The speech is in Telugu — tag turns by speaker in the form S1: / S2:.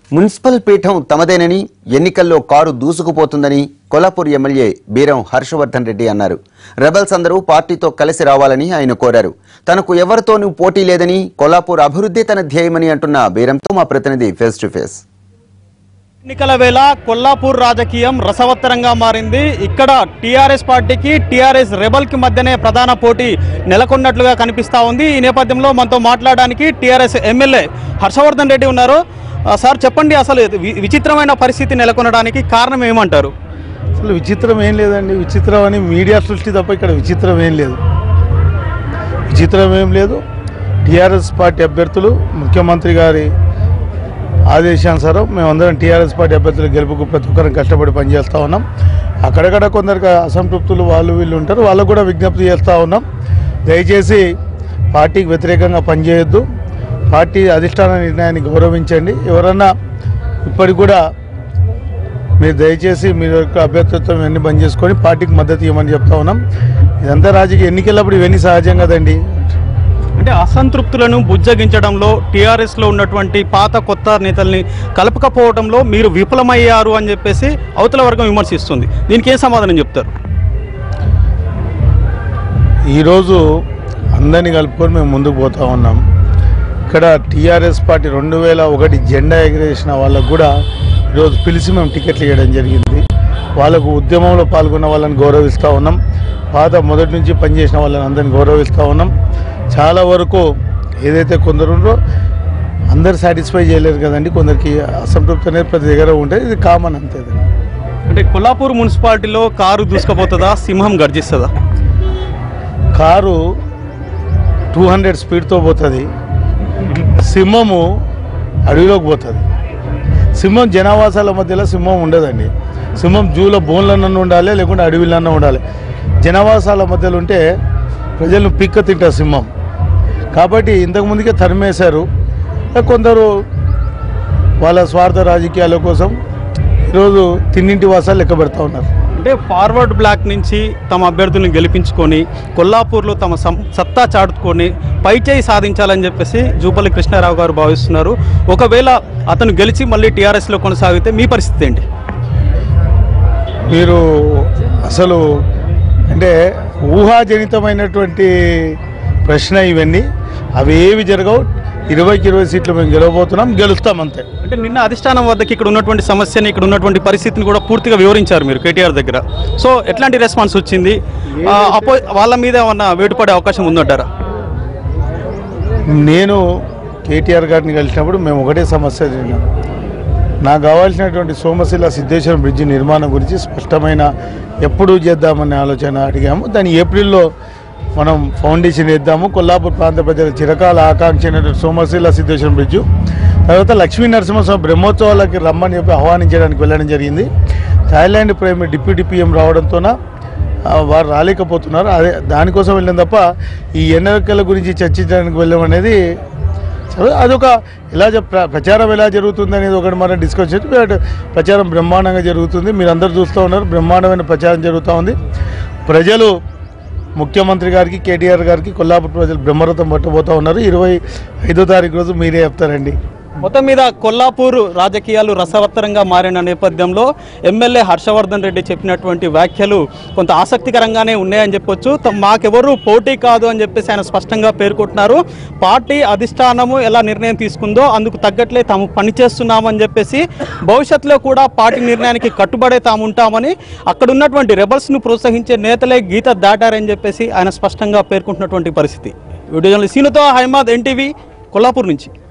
S1: మున్సిపల్ పీఠం తమదేనని ఎన్నికల్లో కారు దూసుకుపోతుందని కొల్లాపూర్ ఎమ్మెల్యే బీరం హర్షవర్ధన్ రెడ్డి అన్నారు రెబల్స్ అందరూ పార్టీతో కలిసి రావాలని ఆయన కోరారు తనకు ఎవరితోనూ పోటీ లేదని కొల్లాపూర్ అభివృద్ధి తన ధ్యేయమని అంటున్న బీరంతో మా ప్రతినిధి ఫేస్ టు ఫేస్
S2: ఎన్నికల వేళ కొల్లాపూర్ రాజకీయం రసవత్తరంగా మారింది ఇక్కడ టీఆర్ఎస్ పార్టీకి టీఆర్ఎస్ రెబల్ కి మధ్యనే ప్రధాన పోటీ నెలకొన్నట్లుగా కనిపిస్తా ఉంది ఈ నేపథ్యంలో మనతో మాట్లాడడానికి టీఆర్ఎస్ ఎమ్మెల్యే హర్షవర్ధన్ రెడ్డి ఉన్నారు ఆ, సార్ చెప్పండి అసలు వి- విచిత్రమైన పరిస్థితి నెలకొనడానికి కారణం ఏమంటారు
S3: అసలు విచిత్రం ఏం లేదండి విచిత్రం అని మీడియా సృష్టి తప్ప ఇక్కడ విచిత్రం ఏం లేదు విచిత్రం ఏం లేదు టీఆర్ఎస్ పార్టీ అభ్యర్థులు ముఖ్యమంత్రి గారి ఆదేశానుసారం మేమందరం టీఆర్ఎస్ పార్టీ అభ్యర్థుల గెలుపుకు ప్రతి ఒక్కరం కష్టపడి పనిచేస్తూ ఉన్నాం అక్కడక్కడ కొందరికి అసంతృప్తులు వాళ్ళు వీళ్ళు ఉంటారు వాళ్ళకు కూడా విజ్ఞప్తి చేస్తూ ఉన్నాం దయచేసి పార్టీకి వ్యతిరేకంగా పనిచేయొద్దు పార్టీ అధిష్టాన నిర్ణయాన్ని గౌరవించండి ఎవరన్నా ఇప్పటికి కూడా మీరు దయచేసి మీ యొక్క అభ్యర్థిత్వం ఇవన్నీ బంద్ చేసుకొని పార్టీకి మద్దతు ఇవ్వమని చెప్తా ఉన్నాం ఇదంతా రాజకీయ ఎన్నికలప్పుడు ఇవన్నీ సహజం కదండి
S2: అంటే అసంతృప్తులను బుజ్జగించడంలో టీఆర్ఎస్ లో ఉన్నటువంటి పాత కొత్త నేతల్ని కలపకపోవడంలో మీరు విఫలమయ్యారు అని చెప్పేసి అవతల వర్గం విమర్శిస్తుంది దీనికి ఏం సమాధానం చెప్తారు
S3: ఈరోజు అందరినీ కలుపుకొని మేము ముందుకు పోతా ఉన్నాం ఇక్కడ టీఆర్ఎస్ పార్టీ రెండు వేల ఒకటి జెండా ఎగిరేసిన వాళ్ళకు కూడా ఈరోజు పిలిచి మేము టికెట్లు ఇవ్వడం జరిగింది వాళ్ళకు ఉద్యమంలో పాల్గొన్న వాళ్ళని గౌరవిస్తూ ఉన్నాం పాత మొదటి నుంచి పనిచేసిన వాళ్ళని అందరిని గౌరవిస్తూ ఉన్నాం చాలా వరకు ఏదైతే కొందరు ఉన్నారో అందరు సాటిస్ఫై చేయలేరు కదండి కొందరికి అసంతృప్తి అనేది ప్రతి దగ్గర ఉంటుంది ఇది కామన్ అంతే ఇది.
S2: అంటే కొల్లాపూర్ మున్సిపాలిటీలో కారు దూసుకుపోతుందా సింహం గర్జిస్తుందా
S3: కారు టూ హండ్రెడ్ స్పీడ్తో పోతుంది సింహము అడవిలోకి పోతుంది సింహం జనావాసాల మధ్యలో సింహం ఉండదండి సింహం జూలో బోన్లన్నా ఉండాలి లేకుంటే అడవిలన్నా ఉండాలి జనావాసాల మధ్యలో ఉంటే ప్రజలను పిక్క తింటారు సింహం కాబట్టి ఇంతకుముందుకే తరిమేశారు కొందరు వాళ్ళ స్వార్థ రాజకీయాల కోసం ఈరోజు తిన్నింటి వాసాలు లెక్క పెడతా ఉన్నారు
S2: అంటే ఫార్వర్డ్ బ్లాక్ నుంచి తమ అభ్యర్థులను గెలిపించుకొని కొల్లాపూర్లో తమ సం- సత్తా చాటుకొని పైచేయి సాధించాలని చెప్పేసి జూపల్లి కృష్ణారావు గారు భావిస్తున్నారు ఒకవేళ అతను గెలిచి మళ్ళీ టీఆర్ఎస్లో కొనసాగితే మీ పరిస్థితి ఏంటి
S3: మీరు అసలు అంటే ఊహాజనితమైనటువంటి ప్రశ్న ఇవన్నీ అవి ఏవి జరగవు ఇరవైకి ఇరవై సీట్లు మేము గెలవబోతున్నాం గెలుస్తాం అంతే
S2: అంటే నిన్న అధిష్టానం వద్దకి ఇక్కడ ఉన్నటువంటి సమస్యని ఇక్కడ ఉన్నటువంటి పరిస్థితిని కూడా పూర్తిగా వివరించారు మీరు కేటీఆర్ దగ్గర సో ఎట్లాంటి రెస్పాన్స్ వచ్చింది ఆ, అపో వాళ్ళ మీద ఏమన్నా వేటుపడే అవకాశం ఉందంటారా
S3: నేను కేటీఆర్ గారిని కలిసినప్పుడు మేము ఒకటే సమస్య తిన్నాం నాకు కావాల్సినటువంటి సోమశిల సిద్ధేశ్వరం బ్రిడ్జి నిర్మాణం గురించి స్పష్టమైన ఎప్పుడు చేద్దామనే ఆలోచన అడిగాము దాన్ని ఏప్రిల్లో మనం ఫౌండేషన్ వేద్దాము కొల్లాపూర్ ప్రాంత ప్రజల చిరకాల ఆకాంక్ష అయినటువంటి సోమశిల సిద్ధేశ్వరం బ్రిడ్జు తర్వాత లక్ష్మీ నరసింహస్వామి బ్రహ్మోత్సవాలకి రమ్మని చెప్పి ఆహ్వానించడానికి వెళ్ళడం జరిగింది థాయిలాండ్ ప్రైమ్ డిప్యూటీ పిఎం రావడంతోన ఆ, వారు రాలేకపోతున్నారు అదే దానికోసం వెళ్ళాం తప్ప ఈ ఎన్నికల గురించి చర్చించడానికి వెళ్ళడం అనేది సరే, అదొక ఎలా చెప్ ప్ర- ప్రచారం ఎలా జరుగుతుంది అనేది ఒకటి మనం డిస్కస్ చేసి బట్ ప్రచారం బ్రహ్మాండంగా జరుగుతుంది మీరు అందరు చూస్తూ ఉన్నారు బ్రహ్మాండమైన ప్రచారం జరుగుతూ ఉంది ప్రజలు ముఖ్యమంత్రి గారికి కేటీఆర్ గారికి కొల్లాపూర్ ప్రజలు బ్రహ్మరథం పట్టబోతూ ఉన్నారు ఇరవై ఐదో తారీఖు రోజు మీరే చెప్తారండి
S2: మొత్తం మీద కొల్లాపూర్ రాజకీయాలు రసవత్తరంగా మారిన నేపథ్యంలో ఎమ్మెల్యే హర్షవర్ధన్ రెడ్డి చెప్పినటువంటి వ్యాఖ్యలు కొంత ఆసక్తికరంగానే ఉన్నాయని చెప్పొచ్చు త- మాకెవరు పోటీ కాదు అని చెప్పేసి ఆయన స్పష్టంగా పేర్కొంటున్నారు పార్టీ అధిష్టానము ఎలా నిర్ణయం తీసుకుందో అందుకు తగ్గట్లే తాము పనిచేస్తున్నామని చెప్పేసి భవిష్యత్తులో కూడా పార్టీ నిర్ణయానికి కట్టుబడే తాము ఉంటామని అక్కడ ఉన్నటువంటి రెబల్స్ను ప్రోత్సహించే నేతలే గీత దాటారని చెప్పేసి ఆయన స్పష్టంగా పేర్కొంటున్నటువంటి పరిస్థితి వీడియో జర్నలిస్ట్ సీనుతో హైమాద్ ఎన్టీవీ కొల్లాపూర్ నుంచి